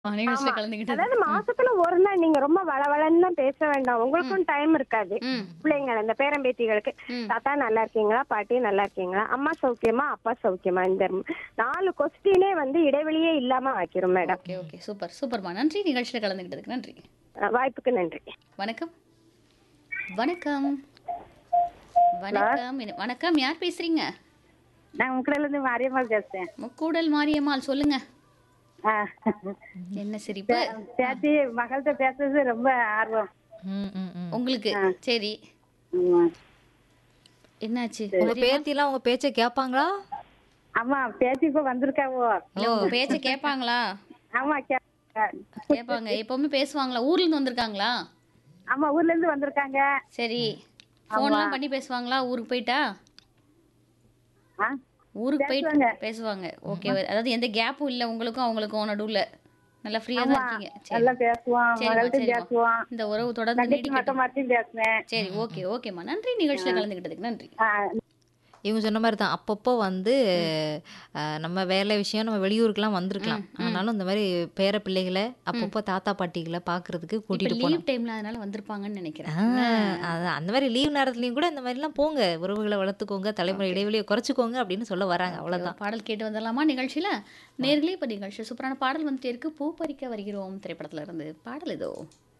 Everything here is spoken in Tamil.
நிகழ்ச்சியில ஆமா. கலந்துக்கிட்டது அதாவது மாசத்துல ஒரு நாள் நீங்க ரொம்ப வளவளன்னு பேச வேண்டாம் உங்களுக்கும் டைம் இருக்காது ம். பிள்ளைங்க இந்த பேரம்பேத்திகளுக்கு ம். தாத்தா நல்லா இருக்கீங்களா பாட்டி நல்லா இருக்கீங்களா அம்மா சௌக்கியமா அப்பா சௌக்கியமா இந்த நாலு கொஸ்டினே வந்து இடைவெளியே இல்லாம வைக்கிறோம் மேடம் ஓகே ஓகே சூப்பர் சூப்பர்மா நன்றி நிகழ்ச்சியில கலந்துக்கிட்டதுக்கு நன்றி வாய்ப்புக்கு நன்றி வணக்கம் வணக்கம் வணக்கம் இது- வணக்கம் யார் பேசுறீங்க நான் உங்கள்ல இருந்து மாரியம்மாள் பேசுறேன் முக்கூடல் மாரியம்மாள் சொல்லுங்க ஆ. என்ன சிரிப்பு பேத்தி மகள்கிட்ட பேசுறது ரொம்ப ஆர்வம் ம், ம், ம். உங்களுக்கு சரி ஆமா. என்னாச்சு உங்க பேத்திலாம் உங்க பேச்ச கேட்பாங்களா ஆமா பேத்தி இப்ப வந்திருக்காவோ இல்ல உங்க பேச்ச கேட்பாங்களா ஆமா கே- கேட்பாங்க எப்பவுமே பேசுவாங்களா ஊர்ல இருந்து வந்திருக்காங்களா ஆமா ஊர்ல இருந்து வந்திருக்காங்க சரி ஃபோன்லாம் பண்ணி பேசுவாங்களா ஊருக்கு போயிட்டா ஆ? ஊருக்கு போயிட்டு பேசுவாங்க ஓகே அதாவது எந்த கேப்பும் இல்ல உங்களுக்கும் அவங்களுக்கும் நடுவுல நல்லா ஃப்ரீயா தான் இருக்கீங்க சரி நல்லா பேசுவோம் சரிம்மா மகள்கிட்ட சரிம்மா பேசுவோம் இந்த உறவு தொடர்ந்து தங்கச்சி நீடிக்கட்டும் மட்டும் மாட்டியும் பேசுவேன் சரி ஓகே ஓகேம்மா நன்றி நிகழ்ச்சியில கலந்துக்கிட்டதுக்கு நன்றி ஆ, இவங்க சொன்ன மாதிரி தான் அப்பப்போ வந்து அஹ், நம்ம வேலை விஷயம் நம்ம வெளியூருக்குலாம் வந்திருக்கலாம் ஆனாலும் இந்த மாதிரி பேர பிள்ளைகளை அப்பப்போ தாத்தா பாட்டிகளை பார்க்கறதுக்கு இப்ப கூட்டிட்டு போனோம் லீவ் டைம்ல அதனால வந்திருப்பாங்கன்னு நினைக்கிறேன் ஆஹ், அதான் அந்த மாதிரி லீவ் நேரத்துலையும் கூட இந்த மாதிரிலாம் போங்க உறவுகளை வளர்த்துக்கோங்க தலைமுறை இடைவெளியை குறைச்சிக்கோங்க அப்படின்னு சொல்ல வராங்க அவ்வளவுதான் பாடல் கேட்டு வந்துடலாமா நிகழ்ச்சியில நேர்களே இப்ப நிகழ்ச்சி சூப்பரான பாடல் வந்துட்டே இருக்கு பூ பறிக்க வருகிறோம் திரைப்படத்துல இருந்து பாடல் இதோ